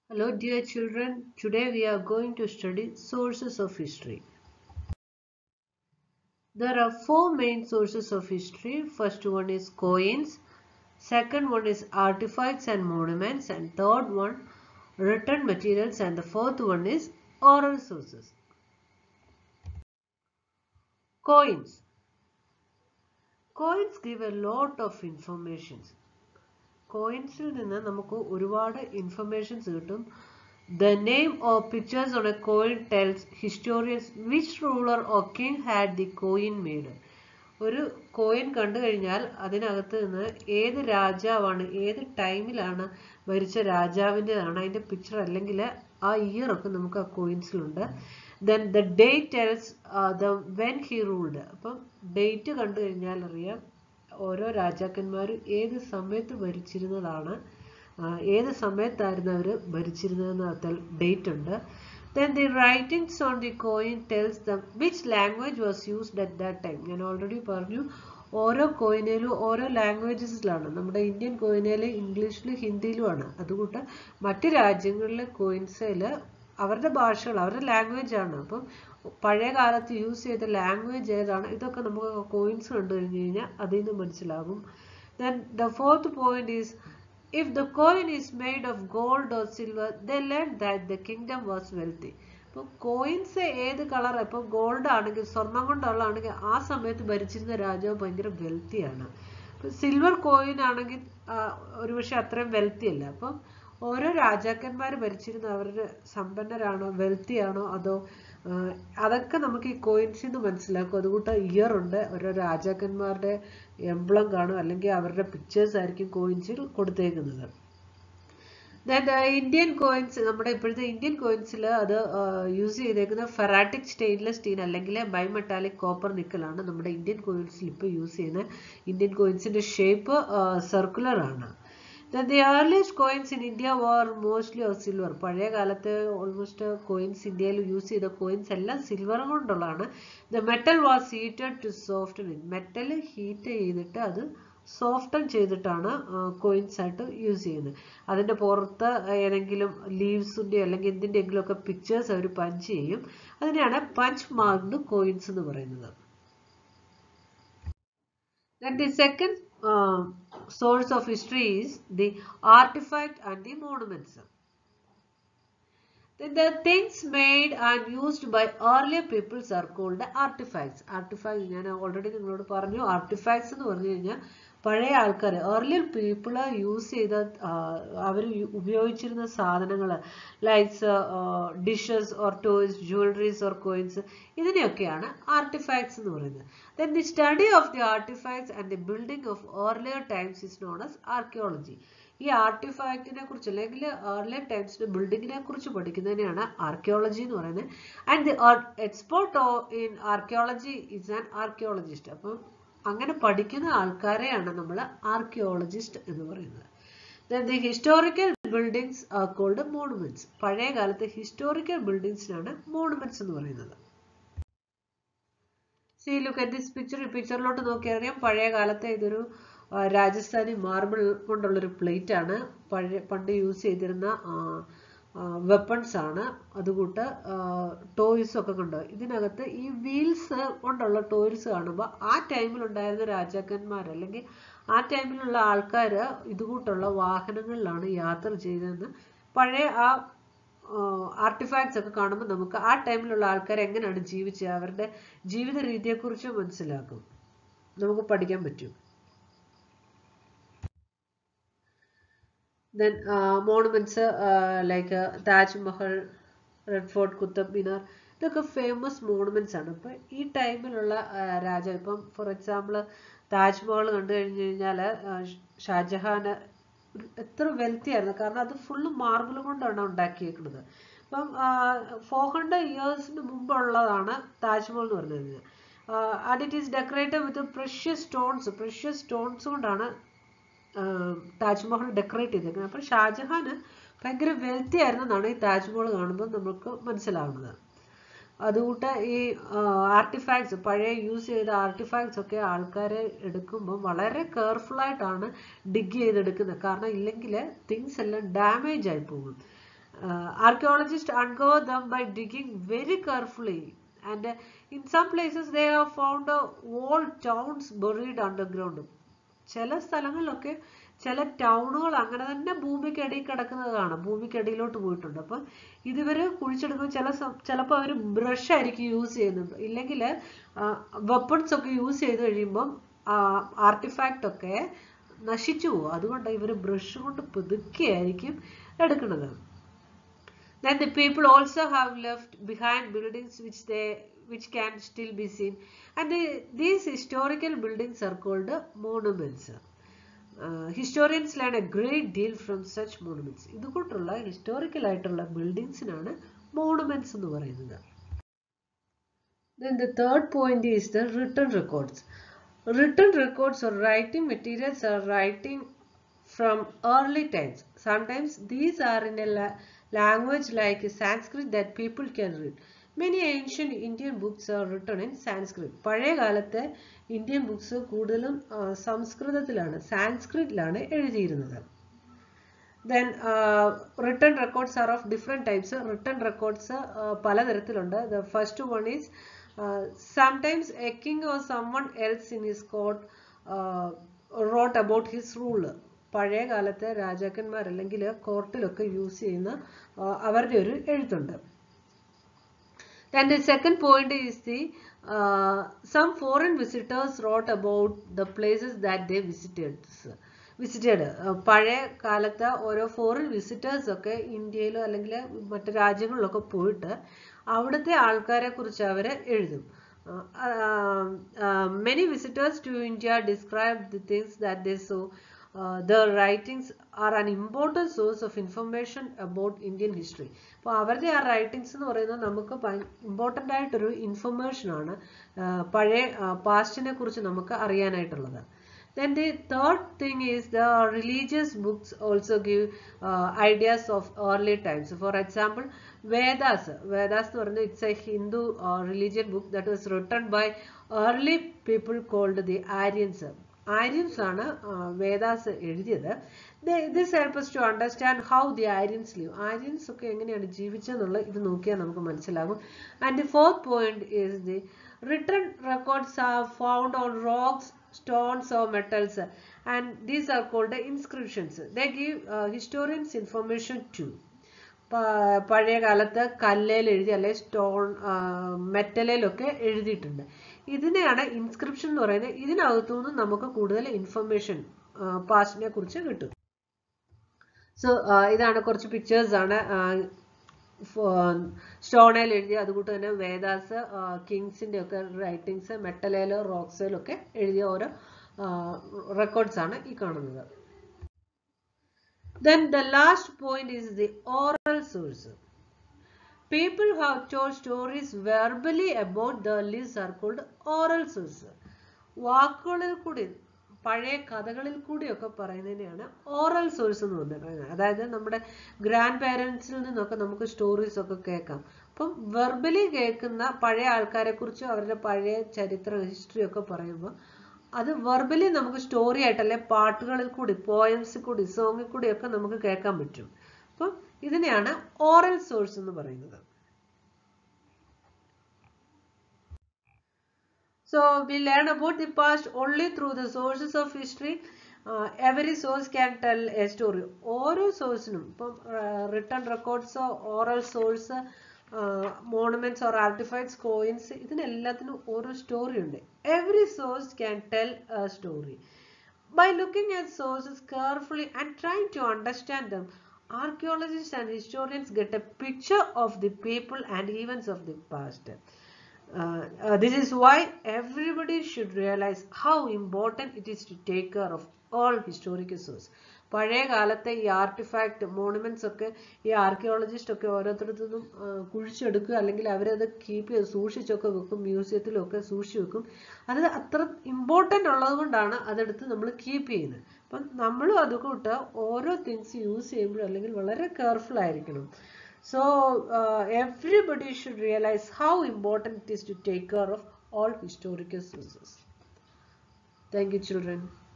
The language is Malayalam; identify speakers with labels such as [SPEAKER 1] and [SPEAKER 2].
[SPEAKER 1] Hello dear children, today we are going to study sources of history. There are four main sources of history. First one is coins, second one is artifacts and monuments and third one written materials and the fourth one is oral sources. Coins. Coins give a lot of informations. കോയിൻസിൽ നിന്ന് നമുക്ക് ഒരുപാട് ഇൻഫർമേഷൻസ് കിട്ടും the name or pictures on a coin tells historians which ruler or king had the coin made ഒരു കോയിൻ കണ്ടു കഴിഞ്ഞാൽ അതിനകത്ത് നിന്ന് ഏത് രാജാവാണ് ഏത് ടൈമിലാണ് ഭരിച്ച രാജാവിൻ്റെതാണ് അതിൻ്റെ പിക്ചർ അല്ലെങ്കിൽ ആ ഇയർ ഒക്കെ നമുക്ക് ആ കോയിൻസിലുണ്ട് then the date tells the when he ruled അപ്പം ഡേറ്റ് കണ്ടു കഴിഞ്ഞാൽ അറിയാം ഓരോ രാജാക്കന്മാരും ഏത് സമയത്ത് ഭരിച്ചിരുന്നതാണ് ഏത് സമയത്തായിരുന്നു അവർ ഭരിച്ചിരുന്നതെന്ന് ഡേറ്റ് ഉണ്ട് then the writings on the coin tells them which language was used at that time ഞാൻ ഓൾറെഡി പറഞ്ഞു ഓരോ കോയിനേലും ഓരോ ലാംഗ്വേജസിലാണ് നമ്മുടെ ഇന്ത്യൻ കോയിനേൽ ഇംഗ്ലീഷിലും ഹിന്ദിയിലുമാണ് അതുകൊണ്ട് മറ്റ് രാജ്യങ്ങളിലെ കോയിൻസിൽ അവരുടെ ഭാഷകൾ അവരുടെ ലാംഗ്വേജ് ആണ് അപ്പം പഴയ കാലത്ത് യൂസ് ചെയ്ത ലാംഗ്വേജ് ഏതാണ് ഇതൊക്കെ നമുക്ക് കോയിൻസ് കണ്ടു കഴിഞ്ഞ് കഴിഞ്ഞാൽ അതിൽ നിന്ന് മനസ്സിലാകും then the fourth point is if the coin is made of gold or silver the learn that the kingdom was wealthy ഇപ്പോൾ കോയിൻസ് ഏത് കളർ ഇപ്പോൾ ഗോൾഡ് ആണെങ്കിൽ സ്വർണം കൊണ്ടുള്ളതാണെങ്കിൽ ആ സമയത്ത് ഭരിച്ചിരുന്ന രാജാവ് ഭയങ്കര വെൽത്തിയാണ് ഇപ്പം സിൽവർ കോയിൻ ആണെങ്കിൽ ഒരുപക്ഷെ അത്രയും വെൽത്തി അല്ല അപ്പം ഓരോ രാജാക്കന്മാർ ഭരിച്ചിരുന്ന അവരുടെ സമ്പന്നരാണോ വെൽത്തി ആണോ അതോ അതൊക്കെ നമുക്ക് ഈ കോയിൻസിൽ നിന്ന് മനസ്സിലാക്കും അതുകൂട്ട് ഇയർ ഉണ്ട് ഓരോ രാജാക്കന്മാരുടെ എംബ്ലം കാണും അല്ലെങ്കിൽ അവരുടെ പിക്ചേഴ്സ് ആയിരിക്കും കോയിൻസിൽ കൊടുത്തേക്കുന്നത് ഇന്ത്യൻ കോയിൻസ് നമ്മുടെ ഇപ്പോഴത്തെ ഇന്ത്യൻ കോയിൻസിൽ അത് യൂസ് ചെയ്തേക്കുന്ന ഫെറാറ്റിക് സ്റ്റെയിൻലെസ് സ്റ്റീൽ അല്ലെങ്കിൽ ബൈമെറ്റാലിക് കോപ്പർ നിക്കലാണ് നമ്മുടെ ഇന്ത്യൻ കോയിൻസിൽ ഇപ്പോൾ യൂസ് ചെയ്യുന്ന ഇന്ത്യൻ കോയിൻസിന്റെ ഷേപ്പ് സർക്കുലർ ആണ് the earliest coins in India were mostly of silver പഴയ കാലത്ത് ഓൾമോസ്റ്റ് കോയിൻസ് ഇന്ത്യയിൽ യൂസ് ചെയ്ത കോയിൻസ് എല്ലാം സിൽവർ കൊണ്ടുള്ളതാണ് the metal was heated to soften metal heat ചെയ്തിട്ട് അത് സോഫ്റ്റൻ ചെയ്തിട്ടാണ് കോയിൻസ് ആയിട്ട് യൂസ് ചെയ്യുന്നത് അതിൻ്റെ പുറത്ത് ഏതെങ്കിലും ലീവ്സിൻ്റെ അല്ലെങ്കിൽ എന്തിൻ്റെങ്കിലും ഒക്കെ പിക്ചേഴ്സ് അവർ പഞ്ച് ചെയ്യും അതിനെയാണ് പഞ്ച് മാർക്ഡ് കോയിൻസ് എന്ന് പറയുന്നത് the second uh, source of history is the artifact and the monuments. Then the things made and used by earlier peoples are called artifacts. Artifacts ഞാൻ ഓൾറെഡി നിങ്ങളോട് പറഞ്ഞു artifacts എന്ന് പറഞ്ഞു കഴിഞ്ഞാൽ പഴയ ആൾക്കാർ ഏർലിയർ പീപ്പിൾ യൂസ് ചെയ്ത അവർ ഉപയോഗിച്ചിരുന്ന സാധനങ്ങൾ likes dishes or toys jewelleries or coins ഇതിനെയൊക്കെയാണ് ആർട്ടിഫാക്ട്സ് എന്ന് പറയുന്നത് then the study of the artifacts and the building of earlier times is known as archaeology ഈ ആർട്ടിഫാക്റ്റിനെ കുറിച്ച് അല്ലെങ്കിൽ ഏർലിയർ ടൈംസിന്റെ ബിൽഡിങ്ങിനെ കുറിച്ച് പഠിക്കുന്നതിനെയാണ് ആർക്കിയോളജി എന്ന് പറയുന്നത് and the expert in archaeology is an archaeologist അപ്പം അങ്ങനെ പഠിക്കുന്ന ആൾക്കാരെയാണ് നമ്മൾ ആർക്കിയോളജിസ്റ്റ് എന്ന് പറയുന്നത് then the historical buildings are called monuments പഴയ കാലത്തെ ഹിസ്റ്റോറിക്കൽ ബിൽഡിങ്സിനാണ് മോണുമെന്റ്സ് എന്ന് പറയുന്നത് see look at this picture ഈ പിക്ചറിലോട്ട് നോക്കിയറിയാം പഴയ കാലത്തെ ഇതൊരു രാജസ്ഥാനി മാർബിൾ കൊണ്ടുള്ളൊരു പ്ലേറ്റ് ആണ് പഴയ പണ്ട് യൂസ് ചെയ്തിരുന്ന വെപ്പൺസ് ആണ് അതുകൂട്ട് ടോയ്സ് ഒക്കെ കണ്ടോ ഇതിനകത്ത് ഈ വീൽസ് കൊണ്ടുള്ള ടോയ്സ് കാണുമ്പോൾ ആ ടൈമിൽ ഉണ്ടായിരുന്ന രാജാക്കന്മാർ അല്ലെങ്കിൽ ആ ടൈമിലുള്ള ആൾക്കാർ ഇതുകൂട്ടുള്ള വാഹനങ്ങളിലാണ് യാത്ര ചെയ്തതെന്ന് പഴയ ആ ആർട്ടിഫാക്ട്സ് ഒക്കെ കാണുമ്പോൾ നമുക്ക് ആ ടൈമിലുള്ള ആൾക്കാർ എങ്ങനെയാണ് ജീവിച്ചത് അവരുടെ ജീവിത രീതിയെക്കുറിച്ച് മനസ്സിലാക്കും നമുക്ക് പഠിക്കാൻ പറ്റും then monuments like Taj Mahal Red Fort Qutub Minar ഇതൊക്കെ ഫേമസ് മോണുമെന്റ്സ് ആണ് ഇപ്പം ഈ ടൈമിലുള്ള രാജാവ് ഇപ്പം ഫോർ എക്സാമ്പിൾ താജ്മഹൽ കണ്ടു കഴിഞ്ഞു കഴിഞ്ഞാൽ ഷാജഹാന് എത്ര വെൽത്തി ആയിരുന്നു കാരണം അത് ഫുള്ള് മാർബിൾ കൊണ്ടാണ് ഉണ്ടാക്കിയേക്കുന്നത് അപ്പം ഫോർ ഹൺഡ്രഡ് ഇയേഴ്സിന് മുമ്പുള്ളതാണ് താജ്മഹൽ എന്ന് പറഞ്ഞു കഴിഞ്ഞാൽ and it is decorated with precious stones precious stones കൊണ്ടാണ് താജ്മഹൽ ഡെക്കറേറ്റ് ചെയ്തേക്കുന്നത് അപ്പോൾ ഷാജഹാന് ഭയങ്കര വെൽത്തി ആയിരുന്നെന്നാണ് ഈ താജ്മഹൽ കാണുമ്പോൾ നമുക്ക് മനസ്സിലാവുന്നത് അതുകൂട്ട് ഈ ആർട്ടിഫാക്ട്സ് പഴയ യൂസ് ചെയ്ത ആർട്ടിഫാക്ട്സ് ഒക്കെ ആൾക്കാരെ എടുക്കുമ്പോൾ വളരെ കെയർഫുൾ ആയിട്ടാണ് ഡിഗ് ചെയ്തെടുക്കുന്നത് കാരണം ഇല്ലെങ്കിൽ തിങ്സ് എല്ലാം ഡാമേജ് ആയി പോകും Uh, archaeologists uncover them by digging very carefully and uh, in some places they have found uh, whole towns buried underground. ചില സ്ഥലങ്ങളിലൊക്കെ ചില ടൗണുകൾ അങ്ങനെ തന്നെ ഭൂമിക്കടിയിൽ കിടക്കുന്നത് കാണാം ഭൂമിക്കടിയിലോട്ട് പോയിട്ടുണ്ട് അപ്പം ഇതിവർ കുഴിച്ചെടുക്കുമ്പോൾ ചില ചിലപ്പോൾ അവർ ബ്രഷ് ആയിരിക്കും യൂസ് ചെയ്യുന്നത് ഇല്ലെങ്കിൽ വെപ്പൺസ് ഒക്കെ യൂസ് ചെയ്ത് കഴിയുമ്പം ആർട്ടിഫാക്റ്റ് ഒക്കെ നശിച്ചു പോകും അതുകൊണ്ട് ഇവർ ബ്രഷ് കൊണ്ട് പുതുക്കിയായിരിക്കും എടുക്കുന്നത് Then the people also have left behind buildings which they which can still be seen and the, these historical buildings are called monuments. Uh, historians learn a great deal from such monuments. ഇതുകൊണ്ടുള്ള ഹിസ്റ്റോറിക്കൽ ആയിട്ടുള്ള ബിൽഡിങ്സിനാണ് മോണുമെന്റ്സ് എന്ന് പറയുന്നത് Then the third point is the written records. Written records or writing materials are writing from early times. Sometimes these are in a la language like Sanskrit that people can read. Many ancient Indian books are written in Sanskrit. പഴയ കാലത്തെ ഇന്ത്യൻ ബുക്സ് കൂടുതലും സംസ്കൃതത്തിലാണ് സാൻസ്ക്രിറ്റിലാണ് എഴുതിയിരുന്നത് then written records are of different types written records പലതരത്തിലുണ്ട് the first one is sometimes a king or someone else in his court wrote about his rule പഴയ കാലത്തെ രാജാക്കന്മാർ അല്ലെങ്കിൽ കോർട്ടിലൊക്കെ യൂസ് ചെയ്യുന്ന അവരുടെ ഒരു എഴുത്തുണ്ട് Then the second point is the uh, some foreign visitors wrote about the places that they visited. Visited പഴയ കാലത്ത് ഓരോ ഫോറിൻ വിസിറ്റേഴ്സ് ഒക്കെ ഇന്ത്യയിലോ അല്ലെങ്കിൽ മറ്റു രാജ്യങ്ങളിലൊക്കെ പോയിട്ട് അവിടുത്തെ ആൾക്കാരെ കുറിച്ച് അവർ എഴുതും many visitors to India describe the things that they saw the writings are an important source of information about Indian history അപ്പോൾ അവരുടെ ആ റൈറ്റിംഗ്സ് എന്ന് പറയുന്നത് നമുക്ക് ഇമ്പോർട്ടൻ്റ് ആയിട്ടൊരു ഇൻഫർമേഷൻ ആണ് പഴയ പാസ്റ്റിനെ കുറിച്ച് നമുക്ക് അറിയാനായിട്ടുള്ളത് Then the third thing is the religious books also give uh, ideas of early times. For example, Vedas. Vedas എന്ന് പറയുന്നത് it's a Hindu uh, religion book that was written by early people called the Aryans. Aryans ആണ് വേദാസ് എഴുതിയത് this help us to understand how the Aryans live Aryans ഒക്കെ എങ്ങനെയാണ് ജീവിച്ചതെന്നുള്ള ഇത് നോക്കിയാൽ നമുക്ക് മനസ്സിലാകും and the fourth point is the written records are found on rocks stones or metals and these are called the inscriptions they give uh, historians information too പഴയ കാലത്ത് കല്ലേൽ എഴുതി അല്ലെ സ്റ്റോൺ മെറ്റലിലൊക്കെ എഴുതിയിട്ടുണ്ട് ഇതിനെയാണ് ഇൻസ്ക്രിപ്ഷൻ എന്ന് പറയുന്നത് ഇതിനകത്തു നിന്ന് നമുക്ക് കൂടുതൽ ഇൻഫർമേഷൻ പാസ്റ്റിനെ കുറിച്ച് കിട്ടും സോ ഇതാണ് കുറച്ച് പിക്ചേഴ്സ് ആണ് സ്റ്റോണയിൽ എഴുതി അതുകൂട്ട് തന്നെ വേദാസ് കിങ്സിന്റെ ഒക്കെ റൈറ്റിങ്സ് മെറ്റലേലോ റോക്സേലോ ഒക്കെ എഴുതിയ ഓരോ റെക്കോർഡ്സ് ആണ് ഈ കാണുന്നത് then the last point is the oral source people have told stories verbally about the these are called oral source വാക്കുകളിൽ കൂടി പഴയ കഥകളിൽ കൂടിയൊക്കെ പറയുന്നതിനെയാണ് ഓറൽ സോഴ്സ് എന്ന് പറയുന്നത് അതായത് നമ്മുടെ ഗ്രാൻഡ് പാരൻസിൽ നിന്നൊക്കെ നമുക്ക് സ്റ്റോറീസ് ഒക്കെ കേൾക്കാം അപ്പം വെർബലി കേൾക്കുന്ന പഴയ ആൾക്കാരെ കുറിച്ചും അവരുടെ പഴയ ചരിത്ര ഹിസ്റ്ററി ഒക്കെ പറയുമ്പോൾ അത് വെർബലി നമുക്ക് സ്റ്റോറി ആയിട്ടല്ലേ പാട്ടുകളിൽ കൂടി പോയംസിൽ കൂടി സോങ്ങിൽ കൂടി ഒക്കെ നമുക്ക് കേൾക്കാൻ പറ്റും അപ്പം ഇതിനെയാണ് ഓറൽ സോഴ്സ് എന്ന് പറയുന്നത് So we learn about the past only through the sources of history. Uh, every source can tell a story. ഓരോ സോഴ്സിനും ഇപ്പം റിട്ടേൺ റെക്കോർഡ്സോ oral source monuments or artifacts coins ഇതിനെല്ലാത്തിനും ഓരോ സ്റ്റോറി ഉണ്ട് every source can tell a story by looking at sources carefully and try to understand them archaeologists and historians get a picture of the people and events of the past. Uh, uh, this is why everybody should realize how important it is to take care of all historical sources. പഴയ കാലത്തെ ഈ ആർട്ടിഫാക്ട് മോണുമെന്റ്സ് ഒക്കെ ഈ ആർക്കിയോളജിസ്റ്റ് ഒക്കെ ഓരോരുത്തരത്തു നിന്നും കുഴിച്ചെടുക്കുക അല്ലെങ്കിൽ അവരത് കീപ്പ് ചെയ്ത് സൂക്ഷിച്ചൊക്കെ വെക്കും മ്യൂസിയത്തിലൊക്കെ സൂക്ഷിച്ചു വെക്കും അത് അത്ര ഇമ്പോർട്ടൻ്റ് ഉള്ളത് കൊണ്ടാണ് അതെടുത്ത് നമ്മൾ കീപ്പ് ചെയ്യുന്നത് അപ്പം നമ്മളും അതുകൂട്ട് ഓരോ തിങ്സ് യൂസ് ചെയ്യുമ്പോഴും അല്ലെങ്കിൽ വളരെ കെയർഫുൾ ആയിരിക്കണം So uh, everybody should realize how important it is to take care of all historical sources. Thank you children.